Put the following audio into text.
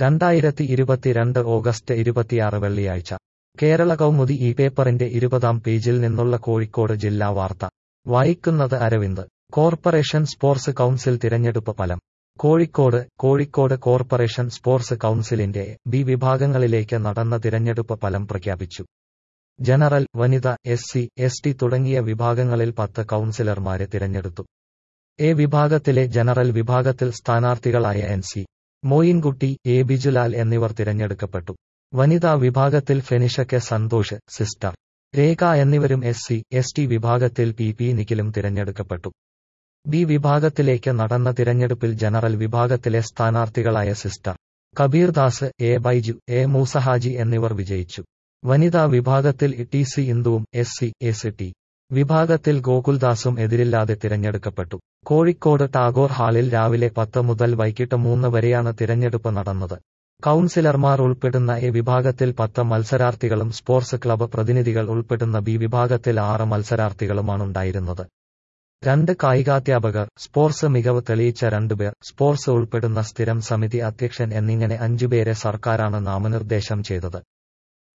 രണ്ടായിരത്തി ഇരുപത്തിരണ്ട് ഓഗസ്റ്റ് ഇരുപത്തിയാറ് വെള്ളിയാഴ്ച കേരള കൗമുദി ഈ പേപ്പറിന്റെ ഇരുപതാം പേജിൽ നിന്നുള്ള കോഴിക്കോട് ജില്ലാ വാർത്ത വായിക്കുന്നത് അരവിന്ദ് കോർപ്പറേഷൻ സ്പോർട്സ് കൗൺസിൽ തിരഞ്ഞെടുപ്പ് ഫലം കോഴിക്കോട് കോഴിക്കോട് കോർപ്പറേഷൻ സ്പോർട്സ് കൗൺസിലിന്റെ ബി വിഭാഗങ്ങളിലേക്ക് നടന്ന തിരഞ്ഞെടുപ്പ് ഫലം പ്രഖ്യാപിച്ചു ജനറൽ വനിത എസ് സി എസ് ടി തുടങ്ങിയ വിഭാഗങ്ങളിൽ പത്ത് കൗൺസിലർമാരെ തിരഞ്ഞെടുത്തു എ വിഭാഗത്തിലെ ജനറൽ വിഭാഗത്തിൽ സ്ഥാനാർത്ഥികളായ N C Moinkutty A Bijulal എന്നിവർ തിരഞ്ഞെടുക്കപ്പെട്ടു വനിതാ വിഭാഗത്തിൽ ഫെനിഷ കെ സന്തോഷ് സിസ്റ്റർ രേഖ എന്നിവരും എസ് സി എസ് ടി വിഭാഗത്തിൽ പി പി നിഖിലും തിരഞ്ഞെടുക്കപ്പെട്ടു ബി വിഭാഗത്തിലേക്ക് നടന്ന തിരഞ്ഞെടുപ്പിൽ ജനറൽ വിഭാഗത്തിലെ സ്ഥാനാർത്ഥികളായ sister Kabirdas A Baiju A Moosahaji എന്നിവർ വിജയിച്ചു വനിതാ വിഭാഗത്തിൽ ടി സി ഇന്ദുവും എസ് സി എസ് ടി വിഭാഗത്തിൽ ഗോകുൽദാസും എതിരില്ലാതെ തിരഞ്ഞെടുക്കപ്പെട്ടു കോഴിക്കോട് ടാഗോർ ഹാളിൽ രാവിലെ പത്ത് മുതൽ വൈകിട്ട് മൂന്ന് വരെയാണ് തിരഞ്ഞെടുപ്പ് നടന്നത് കൗൺസിലർമാർ ഉൾപ്പെടുന്ന എ വിഭാഗത്തിൽ പത്ത് മത്സരാർത്ഥികളും സ്പോർട്സ് ക്ലബ്ബ് പ്രതിനിധികൾ ഉൾപ്പെടുന്ന ബി വിഭാഗത്തിൽ ആറ് മത്സരാർത്ഥികളുമാണുണ്ടായിരുന്നത് രണ്ട് കായികാധ്യാപകർ സ്പോർട്സ് മികവ് തെളിയിച്ച രണ്ടുപേർ സ്പോർട്സ് ഉൾപ്പെടുന്ന സ്ഥിരം സമിതി അധ്യക്ഷൻ എന്നിങ്ങനെ അഞ്ചുപേരെ സർക്കാരാണ് നാമനിർദ്ദേശം ചെയ്തത്